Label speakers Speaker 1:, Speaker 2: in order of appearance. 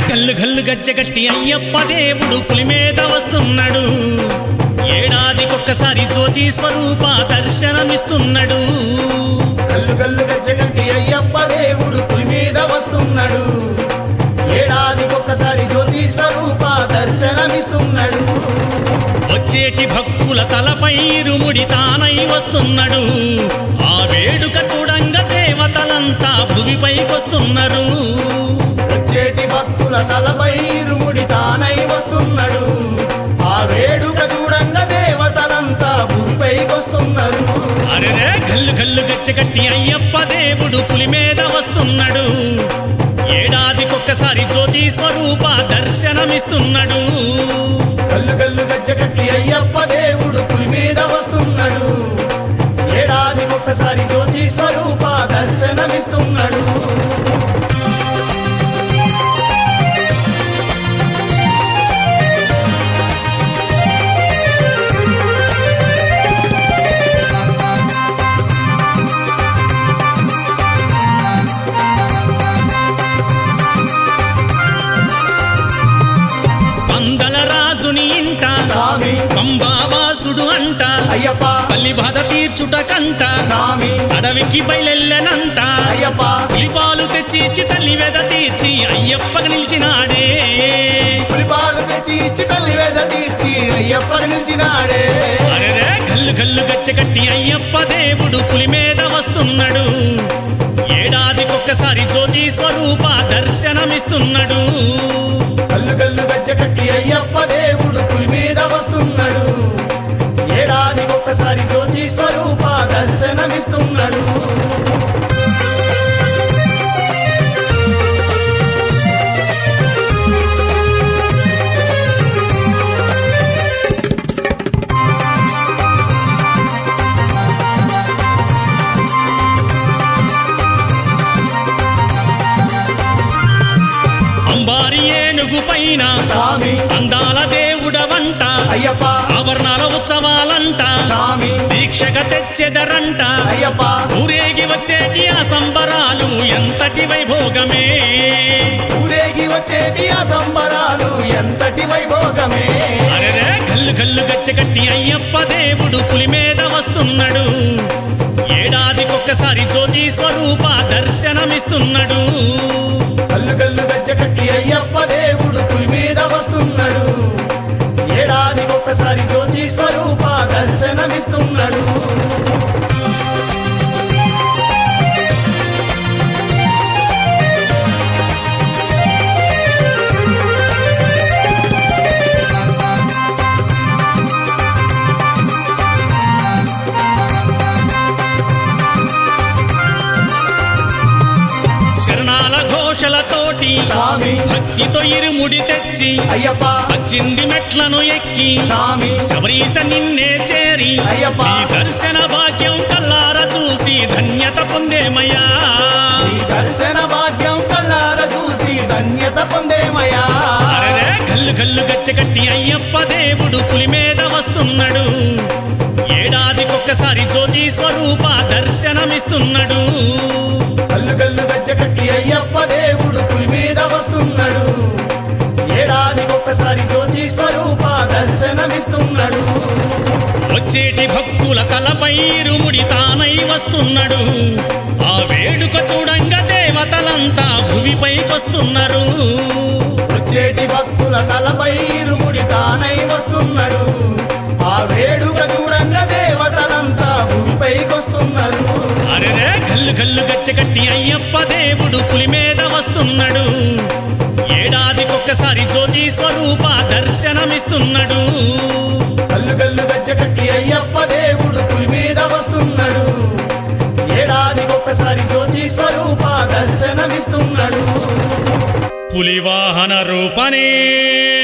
Speaker 1: గల్లు గల్లు గజ్జగట్టి అయ్యప్ప దేవుడు పులి మీద వస్తున్నాడు ఏడాదికొక్కసారి జ్యోతి స్వరూప దర్శనమిస్తున్నాడు
Speaker 2: గల్లు గల్లు గజ్జగట్టి అయ్యప్ప దేవుడు పులి మీద వస్తున్నాడు ఏడాదికొక్కసారి జ్యోతి స్వరూప దర్శనమిస్తున్నాడు
Speaker 1: వచ్చేటి భక్తుల తలపై ఇరుముడి తానై వస్తున్నాడు ఆ వేడుక చూడంగా దేవతలంతా భువిపైకొస్తున్నారు
Speaker 2: వచ్చేటి భక్తుల తలపై ఇరుముడి తానై వస్తున్నాడు ఆ వేడుక చూడంగా దేవతలంతా భూమిపైకొస్తున్నారు
Speaker 1: అరెరే గల్లు గల్లు గచ్చగట్టి అయ్యప్ప దేవుడు పులి మీద వస్తున్నాడు ఏడాదికొక్కసారి జ్యోతి స్వరూప దర్శనమిస్తున్నాడు
Speaker 2: గల్లు గల్లు గజ్జగట్టి అయ్యప్ప దేవుడు పులి మీద వస్తున్నాడు ఏడాదికొక్కసారి జ్యోతి స్వరూప దర్శనమిస్తున్నాడు
Speaker 1: పందల రాజుని ఇంట
Speaker 2: స్వామి
Speaker 1: పంబావాసుడు అంట
Speaker 2: అయ్యప్ప
Speaker 1: పల్లి బాధ తీర్చుట కంట
Speaker 2: స్వామి
Speaker 1: అడవికి బయలెల్లెనంట
Speaker 2: అయ్యప్ప
Speaker 1: పులిపాలు తెచ్చి ఇచ్చి తల్లి వెద తీర్చి అయ్యప్పకు నిలిచినాడే
Speaker 2: పులిపాలు తెచ్చి ఇచ్చి తల్లి వేద తీర్చి అయ్యప్ప నిలిచినాడే
Speaker 1: అరెరే గల్లు గల్లు గచ్చగట్టి అయ్యప్ప దేవుడు పులి మీద వస్తున్నాడు ఏడాదికొక్కసారి జ్యోతి స్వరూప దర్శనమిస్తున్నాడు
Speaker 2: గల్లు గల్లు గజ్జకట్టి అయ్యప్ప దేవుడు పులి మీద వస్తున్నాడు ఏడాదికి ఒక్కసారి జ్యోతి స్వరూప దర్శనమిస్తున్నాడు
Speaker 1: అంబారి ఏనుగు పైన
Speaker 2: స్వామి
Speaker 1: అందాల దేవుడవంట
Speaker 2: అయ్యప్ప
Speaker 1: ఆభరణాల ఉత్సవాలంట
Speaker 2: స్వామి
Speaker 1: దీక్షగా తెచ్చెదరంట
Speaker 2: అయ్యప్ప
Speaker 1: ఊరేగి వచ్చేటి ఆ సంబరాలు ఎంతటి వైభోగమే
Speaker 2: ఊరేగి వచ్చేటి ఆ సంబరాలు ఎంతటి వైభోగమే
Speaker 1: అరెరే గల్లు గల్లు గచ్చగట్టి అయ్యప్ప దేవుడు పులి మీద వస్తున్నాడు ఏడాదికొక్కసారి జ్యోతి స్వరూప దర్శనమిస్తున్నాడు
Speaker 2: గల్లు గల్లు గజ్జకట్టి అయ్యప్ప దేవుడు పులి మీద వస్తున్నాడు ఏడాదికి ఒక్కసారి జ్యోతి స్వరూప దర్శనమిస్తున్నాడు
Speaker 1: శరణాల ఘోషలతోటి
Speaker 2: స్వామి
Speaker 1: భక్తితో ఇరుముడి తెచ్చి
Speaker 2: అయ్యప్ప
Speaker 1: పచ్చింది మెట్లను ఎక్కి
Speaker 2: స్వామి
Speaker 1: శబరీస నిన్నే చేరి
Speaker 2: అయ్యప్ప.
Speaker 1: నీ దర్శన భాగ్యం కల్లార చూసి ధన్యత పొందేమయ్యా
Speaker 2: ఈ దర్శన భాగ్యం కళ్ళార చూసి ధన్యత పొందేమయా
Speaker 1: అరెరే గల్లు గల్లు గచ్చగట్టి అయ్యప్ప దేవుడు పులి మీద వస్తున్నాడు ఏడాదికొక్కసారి జ్యోతి స్వరూప దర్శనమిస్తున్నాడు
Speaker 2: కల్లు కల్లు గజ్జకట్టి అయ్యప్ప దేవుడు పులి మీద వస్తున్నాడు ఏడాదికి ఒక్కసారి జ్యోతి స్వరూప దర్శనమిస్తున్నాడు
Speaker 1: వచ్చేటి భక్తుల తలపై ఇరుముడి తానై వస్తున్నాడు ఆ వేడుక చూడంగా దేవతలంతా భువిపైకొస్తున్నారు
Speaker 2: వచ్చేటి భక్తుల తలపై ఇరుముడి తానై వస్తున్నాడు ఆ వేడుక చూడంగా దేవతలంతా భూమిపైకొస్తున్నారు
Speaker 1: అరెరే గల్లు గల్లు గచ్చగట్టి అయ్యప్ప దేవుడు పులి మీద వస్తున్నాడు ఏడాదికొక్కసారి జ్యోతి స్వరూప దర్శనమిస్తున్నాడు
Speaker 2: కల్లు కల్లు గజ్జకట్టి అయ్యప్ప దేవుడు పులి మీద వస్తున్నాడు ఏడాదికి ఒక్కసారి జ్యోతి స్వరూప దర్శనమిస్తున్నాడు
Speaker 1: పులివాహన రూపనే